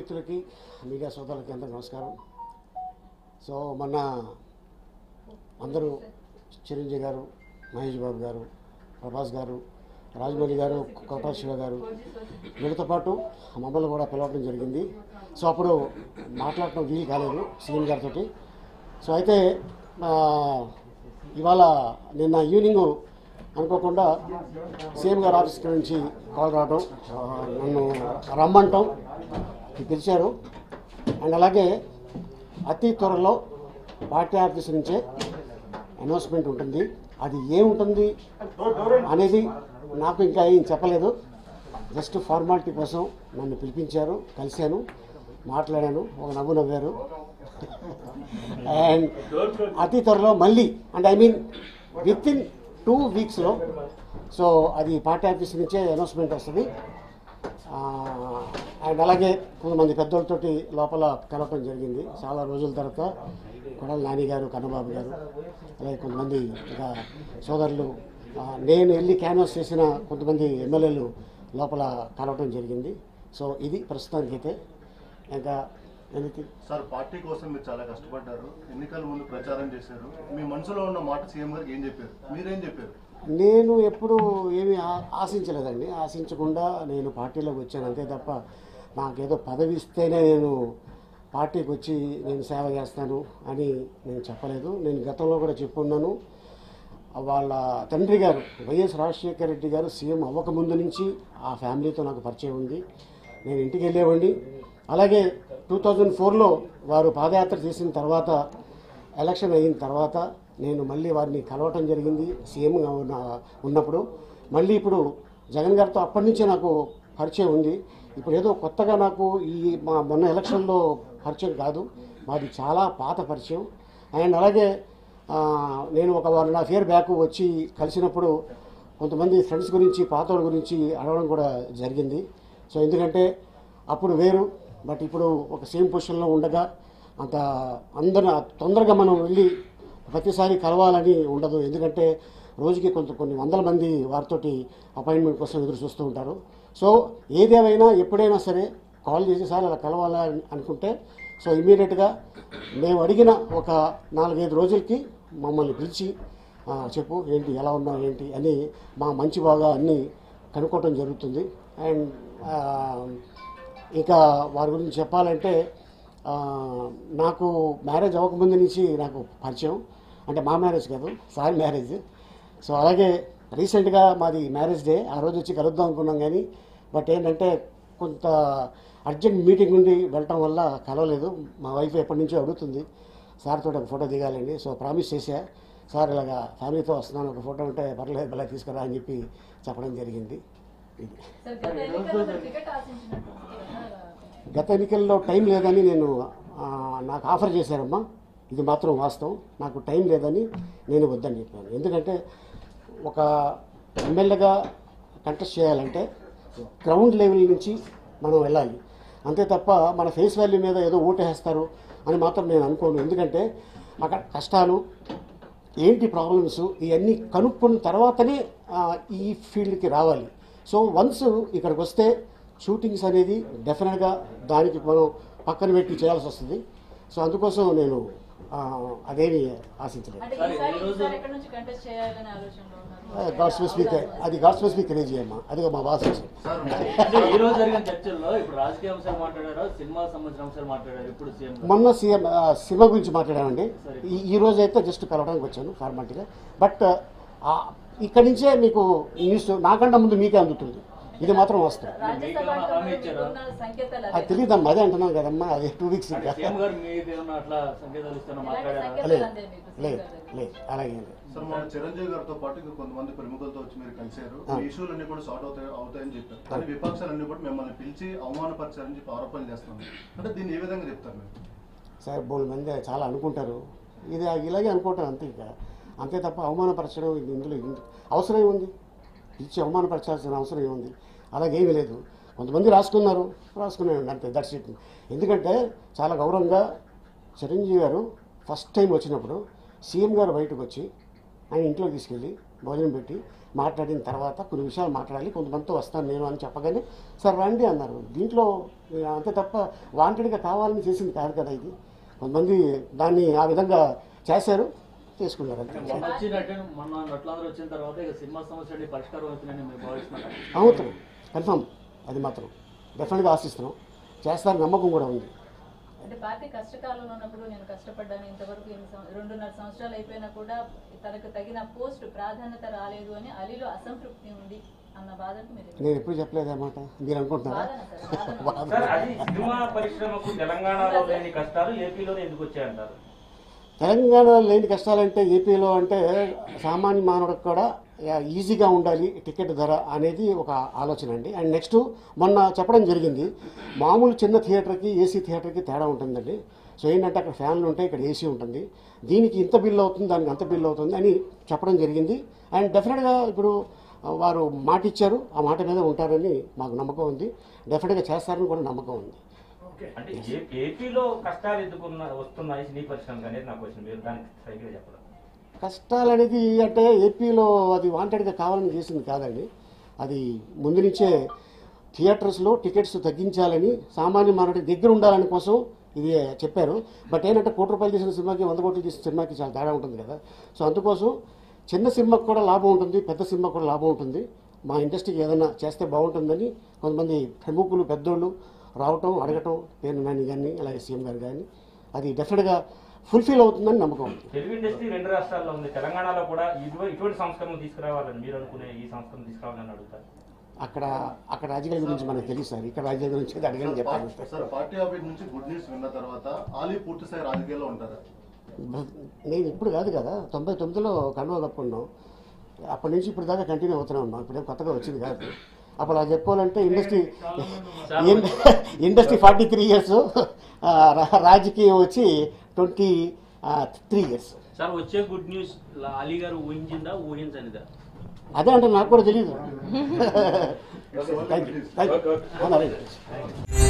మిత్రులకి మీడియా సోదరులకి అందరికీ నమస్కారం సో మొన్న అందరూ చిరంజీవి గారు మహేష్ బాబు గారు ప్రభాస్ గారు రాజమౌళి గారు కోటా శివ గారు వీళ్ళతో పాటు మమ్మల్ని కూడా పిలవడం జరిగింది సో అప్పుడు మాట్లాడటం వీలు కాలేదు సీఎం గారితో సో అయితే ఆ, ఇవాళ నిన్న ఈవినింగ్ అనుకోకుండా సీఎం గారి ఆఫీస్ నుంచి కాల్ రావడం ఆ, నన్ను రమ్మంటాం పిలిచారు అండ్ అలాగే అతి త్వరలో పార్టీ ఆఫీస్ నుంచే అనౌన్స్మెంట్ ఉంటుంది అది ఏముంటుంది అనేది నాకు ఇంకా ఏం చెప్పలేదు జస్ట్ ఫార్మాలిటీ కోసం నన్ను పిలిపించారు కలిశాను మాట్లాడాను ఒక నవ్వు నవ్వారు అండ్ అతి త్వరలో మళ్ళీ అంటే I mean with in two వీక్స్లో సో అది పార్టీ ఆఫీస్ నుంచే అనౌన్స్మెంట్ వస్తుంది ఆ, అండ్ అలాగే కొంతమంది పెద్దోళ్ళతోటి లోపల కలవటం జరిగింది చాలా రోజుల తర్వాత కొడల నాని గారు కన్నబాబు గారు అలాగే కొంతమంది ఇంకా సోదరులు ఆ, నేను వెళ్ళి క్యాన్వాస్ చేసిన కొంతమంది ఎమ్మెల్యేలు లోపల కలవటం జరిగింది సో ఇది ప్రస్తుతానికైతే ఇంకా ఎనీథింగ్ సార్ పార్టీ కోసం మీరు చాలా కష్టపడ్డారు ఎన్నికల ముందు ప్రచారం చేశారు మీ మనసులో ఉన్న మాట సీఎం గారికి ఏం చెప్పారు మీరేం చెప్పారు నేను ఎప్పుడు ఏమీ ఆ- ఆశించలేదండి ఆశించకుండా నేను పార్టీలోకి వచ్చాను అంతే తప్ప నాకేదో పదవి ఇస్తేనే నేను పార్టీకి వచ్చి నేను సేవ చేస్తాను అని నేను చెప్పలేదు నేను గతంలో కూడా చెప్పున్నాను వాళ్ళ తండ్రి గారు వైఎస్ రాజశేఖర రెడ్డి గారు సీఎం అవ్వకముందు నుంచి ఆ ఫ్యామిలీతో నాకు పరిచయం ఉంది నేను ఇంటికి వెళ్ళేవాడిని అలాగే టూ థౌజండ్ ఫోర్లో వారు పాదయాత్ర చేసిన తర్వాత ఎలక్షన్ అయిన తర్వాత నేను మళ్ళీ వారిని కలవటం జరిగింది సీఎంగా ఉన్న ఉన్నప్పుడు మళ్ళీ ఇప్పుడు జగన్ గారితో అప్పటి నుంచే నాకు పరిచయం ఉంది ఇప్పుడు ఏదో కొత్తగా నాకు ఈ మా మొన్న ఎలక్షన్లో పరిచయం కాదు మాది చాలా పాత పరిచయం అండ్ అలాగే ఆ, నేను ఒక one and half year back వచ్చి కలిసినప్పుడు కొంతమంది ఫ్రెండ్స్ గురించి పాతోళ్ళ గురించి అడగడం కూడా జరిగింది సో ఎందుకంటే అప్పుడు వేరు బట్ ఇప్పుడు ఒక సేమ్ పొజిషన్లో ఉండగా అంత అందరూ తొందరగా మనం వెళ్ళి ప్రతిసారి కలవాలని ఉండదు ఎందుకంటే రోజుకి కొంత కొన్ని వందల మంది వారితోటి అపాయింట్మెంట్ కోసం ఎదురు చూస్తూ ఉంటారు సో ఏదేమైనా ఎప్పుడైనా సరే కాల్ చేసి సార్ అలా కలవాలని అనుకుంటే సో ఇమీడియట్గా మేము అడిగిన ఒక నాలుగైదు రోజులకి మమ్మల్ని పిలిచి "ఆ, చెప్పు ఏంటి ఎలా ఉన్నావు ఏంటి అని మా మంచి బాగా అన్నీ కనుక్కోవటం జరుగుతుంది అండ్ ఇంకా వారి గురించి చెప్పాలంటే ఆ, నాకు మ్యారేజ్ అవ్వకముందు నుంచి నాకు పరిచయం అంటే మా మ్యారేజ్ కాదు సారీ మ్యారేజ్ సో అలాగే రీసెంట్గా మాది మ్యారేజ్ డే ఆ రోజు వచ్చి కలుద్దాం అనుకున్నాం కానీ బట్ ఏంటంటే కొంత అర్జెంట్ మీటింగ్ ఉండి వెళ్ళటం వల్ల కలవలేదు మా వైఫ్ ఎప్పటి నుంచో అడుగుతుంది సార్ తోటి ఒక ఫోటో దిగాలండి సో ప్రామిస్ చేశా సార్ ఇలాగా ఫ్యామిలీతో వస్తున్నాను ఒక ఫోటో ఉంటే పర్లేదు మళ్ళీ తీసుకురా అని చెప్పి చెప్పడం జరిగింది ఇది సార్ గత ఎన్నికల్లో మీరు టికెట్ ఆశించినట్టుంది కదా గత ఎన్నికల్లో టైం లేదని నేను ఆ, నాకు ఆఫర్ చేశారమ్మా ఇది మాత్రం వాస్తవం నాకు టైం లేదని నేను వద్దని చెప్పాను ఎందుకంటే ఒక ఎమ్మెల్యేగా కంటెస్ట్ చేయాలంటే గ్రౌండ్ లెవెల్ నుంచి మనం వెళ్ళాలి అంతే తప్ప మన ఫేస్ వాల్యూ మీద ఏదో ఓటేస్తారు అని మాత్రం నేను అనుకోను ఎందుకంటే అక్కడ కష్టాలు ఏంటి ప్రాబ్లమ్స్ ఇవన్నీ కనుక్కున్న తర్వాతనే ఆ, ఈ ఫీల్డ్కి రావాలి సో వన్స్ ఇక్కడికి వస్తే షూటింగ్స్ అనేది డెఫినెట్గా దానికి మనం పక్కన పెట్టి చేయాల్సి వస్తుంది సో అందుకోసం నేను ఆ, అదేమి ఆశించలేదు అంటే ఈసారి ఈసారి ఎక్కడి నుంచి కంటెస్ట్ చేయాలనే ఆలోచనలో ఉన్నారు గాడ్ స్పెసిఫిక్ అది గాడ్ స్పెసిఫిక్ తెలియజేయమ్మా అదిగో మా బాస్ వచ్చారు సార్ అంటే ఈ రోజు జరిగిన చర్చల్లో ఇప్పుడు రాజకీయ అంశాలు మాట్లాడారు సినిమాకి సంబంధించిన అంశాలు మాట్లాడారు ఇప్పుడు సీఎం గారు. మొన్న సీఎం ఆ, సినిమా గురించి మాట్లాడామండి ఈ ఈ రోజు అయితే జస్ట్ కలవడానికి వచ్చాను ఫార్మాలిటీగా బట్ ఆ, ఇక్కడి నుంచే మీకు న్యూస్ నాకంటే ముందు మీకే అందుతుంది ఇది మాత్రం వస్తుంది రాజ్యసభ అంటున్నారు, మీకున్న సంకేతాలు అది అదే. తెలియదమ్మా అదే అంటున్నాను కదమ్మా అది టూ వీక్స్ అంటే ఇంకా సీఎం గారు మీద ఏమన్నా అట్లా సంకేతాలు ఇస్తున్నా ఎలాంటి మాట్లాడారా సంకేతాలు లేదు అందే మీకు లేదు సీఎం గారు? లేదు అలాగే లేదు సార్ మన చిరంజీవి గారితో పాటు ఇంకా కొంతమంది ప్రముఖులతో వచ్చి మీరు కలిశారు ఆ. ఈ ఇష్యూలన్నీ కూడా సార్ట్ అవుతాయి అవుతాయని చెప్పారు కానీ విపక్షాలన్నీ కూడా మిమ్మల్ని పిలిచి అవమానపరిచారని చెప్పి ఆరోపణలు చేస్తున్నారు అంటే దీన్ని ఏ విధంగా చెప్తారు మీరు సార్ బోల్ మంది చాలా అనుకుంటారు ఇది ఇలాగే అనుకుంటారు అంతే ఇక అంతే తప్ప అవమానపరచడం ఇది ఇందులో ఇందు- అవసరం ఏముంది ఇచ్చి అవమానపరచాల్సిన అవసరం ఏముంది అలాగేమీ లేదు కొంతమంది రాసుకున్నారు రాసుకున్నాను అంతే దట్స్ ఇట్ ఎందుకంటే చాలా గౌరవంగా చిరంజీవి గారు ఫస్ట్ టైం వచ్చినప్పుడు సీఎం గారు బయటకు వచ్చి ఆయన ఇంట్లోకి తీసుకెళ్ళి భోజనం పెట్టి మాట్లాడిన తర్వాత కొన్ని విషయాలు మాట్లాడాలి కొంతమందితో వస్తాను నేను అని చెప్పగానే సార్ రండి అన్నారు దీంట్లో ఆ, అంతే తప్ప వాంటెడ్గా కావాలని చేసింది కాదు కదా ఇది కొంతమంది దాన్ని ఆ విధంగా చేశారు చేసుకున్నారు అంతే మొన్న వచ్చినట్టు మొన్న నట్లందరూ వచ్చిన తర్వాత ఇక సినిమా సమస్య పరిష్కారం అవుతుందని మీరు భావిస్తున్నారు అవుతాం కన్ఫామ్ అది మాత్రం డెఫినెట్గా ఆశిస్తున్నాం చేస్తారు నమ్మకం కూడా ఉంది అంటే పార్టీ కష్టకాలంలో ఉన్నప్పుడు నేను కష్టపడ్డాను ఇంతవరకు ఎన్ని సం- రెండున్నర సంవత్సరాలు అయిపోయినా కూడా తనకు తగిన పోస్ట్ ప్రాధాన్యత రాలేదు అని అలీలో అసంతృప్తి ఉంది అన్న బాధకు మీరు నేను ఎప్పుడు చెప్పలేదు అన్నమాట మీరు అనుకుంటున్నారా బాధన సార్ బాధన సార్ అది సినిమా పరిశ్రమకు తెలంగాణలో లేని కష్టాలు ఏపీలోనే ఎందుకు వచ్చాయంటారు తెలంగాణలో లేని కష్టాలంటే ఏపీలో అంటే సామాన్య మానవుడికి కూడా యా, ఈజీగా ఉండాలి టికెట్ ధర అనేది ఒక ఆలోచన అండి అండ్ నెక్స్ట్ మొన్న చెప్పడం జరిగింది మామూలు చిన్న థియేటర్కి ఏసీ థియేటర్కి తేడా ఉంటుందండి సో ఏంటంటే అక్కడ ఫ్యాన్లు ఉంటాయి ఇక్కడ ఏసీ ఉంటుంది దీనికి ఇంత బిల్ అవుతుంది దానికి అంత బిల్ అవుతుంది అని చెప్పడం జరిగింది అండ్ డెఫినెట్గా ఇప్పుడు ఆ, వారు మాట ఇచ్చారు ఆ మాట మీద ఉంటారని మాకు నమ్మకం ఉంది డెఫినెట్గా చేస్తారని కూడా నమ్మకం ఉంది అంటే ఏ- ఏపీలో కష్టాలు ఎందుకు ఉన్న- వస్తున్నాయి సినీ పరిశ్రమకు అనేది నా క్వశ్చన్ మీరు దానికి సరిగ్గా చెప్పడం కష్టాలు అనేది అంటే ఏపీలో అది వాంటెడ్గా కావాలని చేసింది కాదండి అది ముందు నుంచే థియేటర్స్లో టికెట్స్ తగ్గించాలని సామాన్య మానవుడి దగ్గర ఉండాలని కోసం ఇది చెప్పారు బట్ ఏంటంటే కోటి రూపాయలు తీసిన సినిమాకి వంద కోట్లు తీసిన సినిమాకి చాలా తేడా ఉంటుంది కదా సో అందుకోసం చిన్న సినిమాకి కూడా లాభం ఉంటుంది పెద్ద సినిమాకి కూడా లాభం ఉంటుంది మా ఇండస్ట్రీకి ఏదైనా చేస్తే బాగుంటుందని కొంతమంది ప్రముఖులు పెద్దోళ్ళు రావటం అడగటం పేరు నాని కానీ అలాగే సీఎం గారు కానీ అది డెఫినెట్గా ఫుల్ఫిల్ అవుతుందని నమ్మకం ఉంది తెలుగు ఇండస్ట్రీ రెండు రాష్ట్రాల్లో ఉంది తెలంగాణలో కూడా ఇటువంటి ఇటువంటి సంస్కరణలు తీసుకురావాలని మీరు అనుకునే ఈ సంస్కరణ తీసుకురావాలని అడుగుతారు అక్కడ అక్కడ రాజకీయాల గురించి మనకు తెలుసు సార్ ఇక్కడ రాజకీయాల గురించి అయితే అడగని చెప్పాను సార్, సార్ పార్టీ ఆఫీస్ నుంచి గుడ్ న్యూస్ విన్న తర్వాత ఆలీ పూర్తి స్థాయి రాజకీయాల్లో ఉంటారు నేను ఇప్పుడు కాదు కదా తొంభై తొమ్మిదిలో కన్వా కప్పుకున్నాం అప్పటి నుంచి ఇప్పుడు దాకా కంటిన్యూ అవుతూనే ఉన్నాం ఇప్పుడేం కొత్తగా వచ్చింది కాదు అప్పుడు అలా చెప్పుకోవాలంటే ఇండస్ట్రీ ఇన్- ఇండస్ట్రీ ఫార్టీ త్రీ ఇయర్స్ రాజకీయం వచ్చి ట్వంటీ త్రీ ఇయర్స్ సార్ వచ్చే గుడ్ న్యూస్ అలీ గారు ఊహించిందా ఊహించనిదా అదే అంటే నాకు కూడా తెలియదు థ్యాంక్ యూ థ్యాంక్ యూ